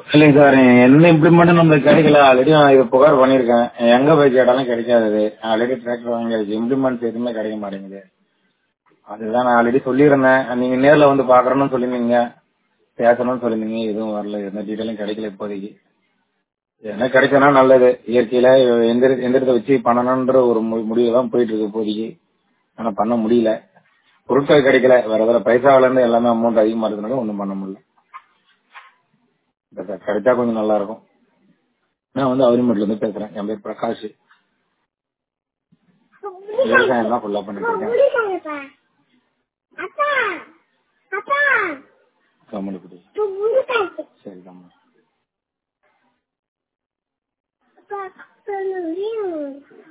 இல்லைங்க சார் என்ன இம்ப்ளிமெண்ட் நம்மளுக்கு கிடைக்கல ஆல்ரெடி நான் இது புகார் பண்ணியிருக்கேன் எங்க போய் கேட்டாலும் கிடைக்காது ஆல்ரெடி டிராக்டர் வாங்கியாச்சு இம்ப்ளிமெண்ட்ஸ் எதுவுமே கிடைக்க மாட்டேங்குது அதுதான் நான் ஆல்ரெடி சொல்லியிருந்தேன் நீங்க நேர்ல வந்து பாக்குறேன்னு சொல்லியிருந்தீங்க பேசணும்னு சொல்லியிருந்தீங்க எதுவும் வரல எந்த டீட்டெயிலும் கிடைக்கல இப்போதைக்கு என்ன கிடைச்சனா நல்லது இயற்கையில எந்திர எந்திரத்தை வச்சு பண்ணணும்ன்ற ஒரு மு- முடிவு தான் போயிட்டு இருக்கு இப்போதைக்கு ஆனா பண்ண முடியல பொருட்கள் கிடைக்கல வேற வேற பைசாவில இருந்து எல்லாமே அமௌண்ட் அதிகமா இருக்கனால ஒன்றும் பண்ண முடியல இந்த கிடைச்சா கொஞ்சம் நல்லா இருக்கும் நான் வந்து அவரிமேட்ல இருந்து பேசுறேன் என் பேர் பிரகாஷ் விவசாயம் தான் ஃபுல்லா பண்ணிட்டு இருக்கேன் அப்பா அப்பா கம்மனு குடி இப்ப முடிக்காச்சு சரி கம்மனு அப்பா சொல்லுங்க